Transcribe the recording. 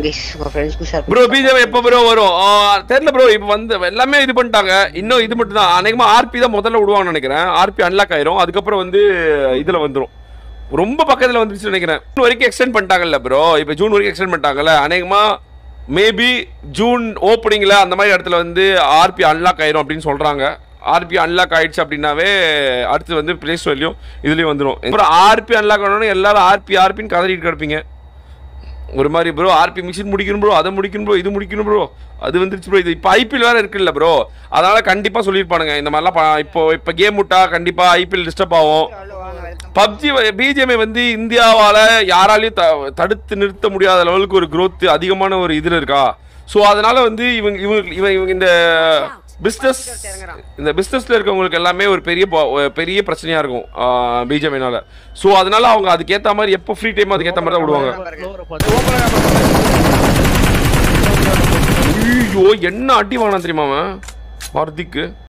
guys உங்க ஃப்ரெண்ட்ஸ்க்கு share bro BJP எப்போ ப்ரோ வரும் ஆ, தெரியல ப்ரோ இப்போ வந்து எல்லாமே இது பண்ணிட்டாங்க இன்னும் இது மட்டும் தான் அநேகமா ஆர்பி தான் முதல்ல விடுவாங்கன்னு நினைக்கிறேன் ஆர்பி அன்லாக் ஆயிரும் அதுக்கப்புறம் வந்து இதுல வந்துரும் ரொம்ப பக்கத்துல வந்துருச்சு நினைக்கிறேன் ஜூன் வரைக்கும் எக்ஸ்டெண்ட் பண்ணிட்டாங்கல்ல ப்ரோ இப்போ ஜூன் வரைக்கும் எக்ஸ்டெண்ட் பண்ணிட்டாங்கல்ல அநேகமா மேபி ஜூன் ஓப்பனிங்ல அந்த மாதிரி இடத்துல வந்து ஆர்பி அன்லாக் ஆயிரும் அப்படின்னு சொல்றாங்க ஆர்பி அன்லாக் ஆயிடுச்சு அப்படின்னாவே அடுத்து வந்து பிளே ஸ்டோர்லையும் இதுலயும் வந்துடும் அப்புறம் ஆர்பி அன்லாக் ஆனோடனே எல்லாரும் ஆர்பி ஆர்பின்னு கதறிட்டு கிடப்பீங்க ஒரு மாதிரி ப்ரோ ஆர்பி மிஷின் முடிக்கணும் ப்ரோ அதை முடிக்கணும் ப்ரோ இது முடிக்கணும் ப்ரோ அது வந்துருச்சு ப்ரோ இது இப்போ ஐபிஎல் வேற இருக்குல்ல ப்ரோ அதனால கண்டிப்பாக சொல்லியிருப்பானுங்க இந்த மாதிரிலாம் ப- இப்போ இப்போ கேம் விட்டா கண்டிப்பாக ஐபிஎல் டிஸ்டர்ப் ஆகும் பப்ஜி பிஜிஎம்ஐ வந்து இந்தியாவால் யாராலையும் த தடுத்து நிறுத்த முடியாத லெவலுக்கு ஒரு growth அதிகமான ஒரு இதில் இருக்கா ஸோ அதனால வந்து இவங்க இவங்க இவங்க இவங்க இந்த பிஸ்னஸ் இந்த பிஸ்னஸில் இருக்கவங்களுக்கு எல்லாமே ஒரு பெரிய ப- ஒரு பெரிய பிரச்சனையாக இருக்கும் பிஜிஎம்ஐனால ஸோ அதனால அவங்க அதுக்கேற்ற மாதிரி எப்போ ஃப்ரீ டைம் அதுக்கேற்ற மாதிரி தான் விடுவாங்க ஐயோ என்ன அடி வாங்கினா தெரியுமா அவன் ஹார்திக்கு